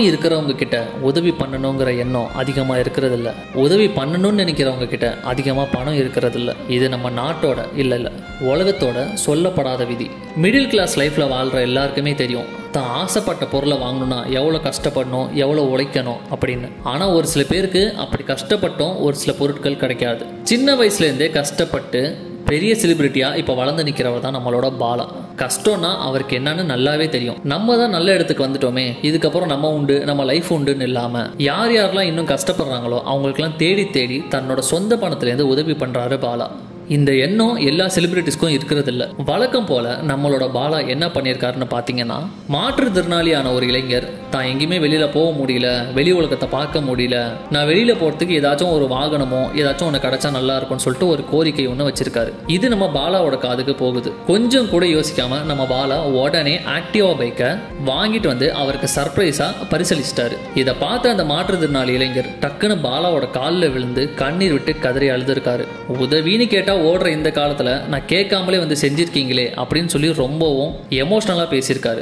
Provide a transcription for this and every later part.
இருக்கிறவங்க கிட்ட உதவி பண்ணணுங்கிற எண்ணம் அதிகமாக இருக்கிறது இல்ல உதவி பண்ணணும்னு நினைக்கிறவங்க கிட்ட அதிகமாக பணம் இருக்கிறது இல்ல இது நம்ம நாட்டோட இல்லை இல்லை உலகத்தோட சொல்லப்படாத விதி மிடில் கிளாஸ் லைஃப்பில் வாழ்கிற எல்லாருக்குமே தெரியும் தான் ஆசைப்பட்ட பொருளை வாங்கணும்னா எவ்வளோ கஷ்டப்படணும் எவ்வளோ உழைக்கணும் அப்படின்னு ஆனால் ஒரு சில பேருக்கு அப்படி கஷ்டப்பட்டும் ஒரு சில பொருட்கள் கிடைக்காது சின்ன வயசுலேருந்தே கஷ்டப்பட்டு பெரிய செலிபிரிட்டியாக இப்போ வளர்ந்து நிற்கிறவர் தான் நம்மளோட பாலா கஷ்டம்னா அவருக்கு என்னன்னு நல்லாவே தெரியும் நம்ம தான் நல்ல இடத்துக்கு வந்துட்டோமே இதுக்கப்புறம் நம்ம உண்டு நம்ம லைஃப் உண்டுன்னு இல்லாமல் யார் யாரெல்லாம் இன்னும் கஷ்டப்படுறாங்களோ அவங்களுக்கெல்லாம் தேடி தேடி தன்னோட சொந்த பணத்துலேருந்து உதவி பண்ணுறாரு பாலா இந்த எண்ணம் எல்லா செலிபிரிட்டிஸ்க்கும் இருக்கிறது இல்ல வழக்கம் போல நம்மளோட பாலா என்ன பண்ணியிருக்காருன்னு பார்த்தீங்கன்னா மாற்றுத்திறனாளியான ஒரு இளைஞர் தான் எங்கேயுமே வெளியில போக முடியல வெளி உலகத்தை பார்க்க முடியல நான் வெளியில போறதுக்கு ஏதாச்சும் ஒரு வாகனமோ ஏதாச்சும் ஒன்று கிடைச்சா நல்லா இருக்கும்னு சொல்லிட்டு ஒரு கோரிக்கை ஒன்று வச்சிருக்காரு இது நம்ம பாலாவோட காதுக்கு போகுது கொஞ்சம் கூட யோசிக்காம நம்ம பாலா உடனே ஆக்டிவா பைக்கை வாங்கிட்டு வந்து அவருக்கு சர்ப்ரைஸா பரிசளிச்சிட்டாரு இதை பார்த்த அந்த மாற்றுத்திறனாளி இளைஞர் டக்குன்னு பாலாவோட காலில் விழுந்து கண்ணீர் விட்டு கதறி அழுதுருக்காரு உதவின்னு கேட்டா ஓடுற இந்த காலத்துல நான் கேட்காமலே வந்து செஞ்சிருக்கீங்களே அப்படின்னு சொல்லி ரொம்பவும் எமோஷ்னலா பேசியிருக்காரு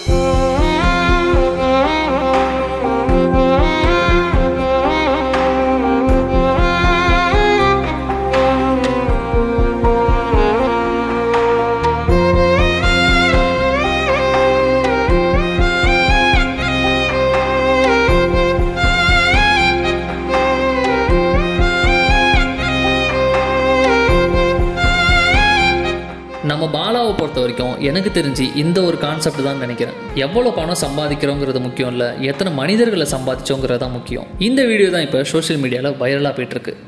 நம்ம பாலாவை பொறுத்த வரைக்கும் எனக்கு தெரிஞ்சு இந்த ஒரு கான்செப்ட் தான் நினைக்கிறேன் எவ்வளோ பணம் சம்பாதிக்கிறோங்கிறது முக்கியம் இல்லை எத்தனை மனிதர்களை சம்பாதிச்சோங்கிறது தான் முக்கியம் இந்த வீடியோ தான் இப்போ சோஷியல் மீடியாவில் வைரலாக போயிட்டு இருக்கு